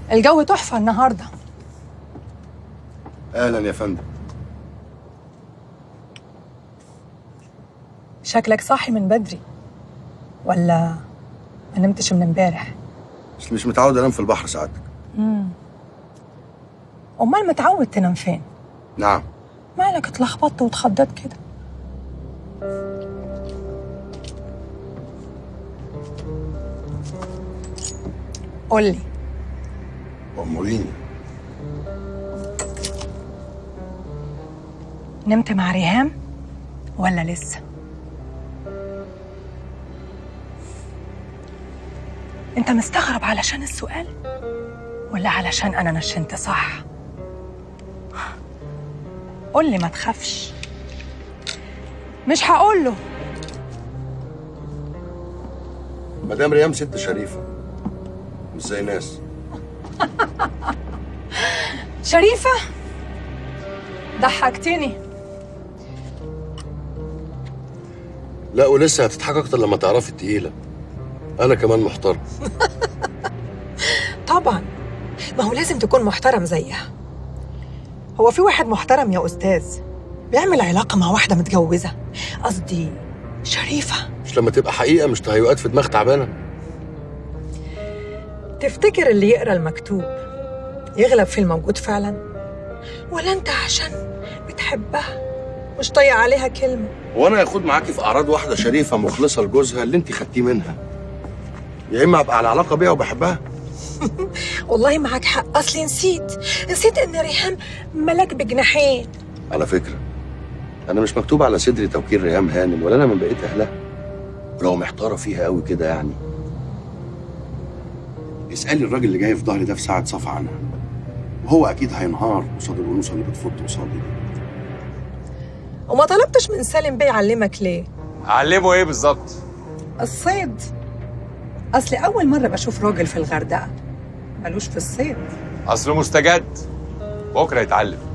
الجو تحفة النهاردة اهلا يا فندم شكلك صاحي من بدري ولا ما نمتش من امبارح بس مش متعود انام في البحر سعادتك امال متعود تنام فين نعم مالك اتلخبطت واتخضيت كده قولي اموريني نمت مع ريهام ولا لسه انت مستغرب علشان السؤال ولا علشان انا نشنت صح قول لي ما تخافش مش هقول له مدام ريام ست شريفه مش زي ناس شريفة ضحكتني لا ولسه هتضحك اكتر لما تعرفي التقيله انا كمان محترم طبعا ما هو لازم تكون محترم زيها هو في واحد محترم يا أستاذ بيعمل علاقة مع واحدة متجوزة قصدي شريفة مش لما تبقى حقيقه مش تهيؤات في دماغ تعبانه تفتكر اللي يقرا المكتوب يغلب في الموجود فعلا ولا انت عشان بتحبها مش طايق عليها كلمة وانا ياخد معاكي في اعراض واحده شريفه مخلصه لجوزها اللي انت خدتيه منها يا اما ابقى على علاقه بيها وبحبها والله معاك حق أصلي نسيت نسيت إن ريهام ملاك بجناحين على فكره انا مش مكتوب على صدري توكيل ريهام هانم ولا انا من بقيه اهلها ولو محتاره فيها قوي كده يعني اسالي الراجل اللي جاي في ظهري ده في ساعه صفا عنها وهو اكيد هينهار قصاد الانوثه اللي بتفض قصادي دي وما طلبتش من سالم بيه يعلمك ليه علمه ايه بالظبط الصيد أصلي أول مرة بشوف راجل في الغردقة ملوش في الصيد اصله مستجد بكره يتعلم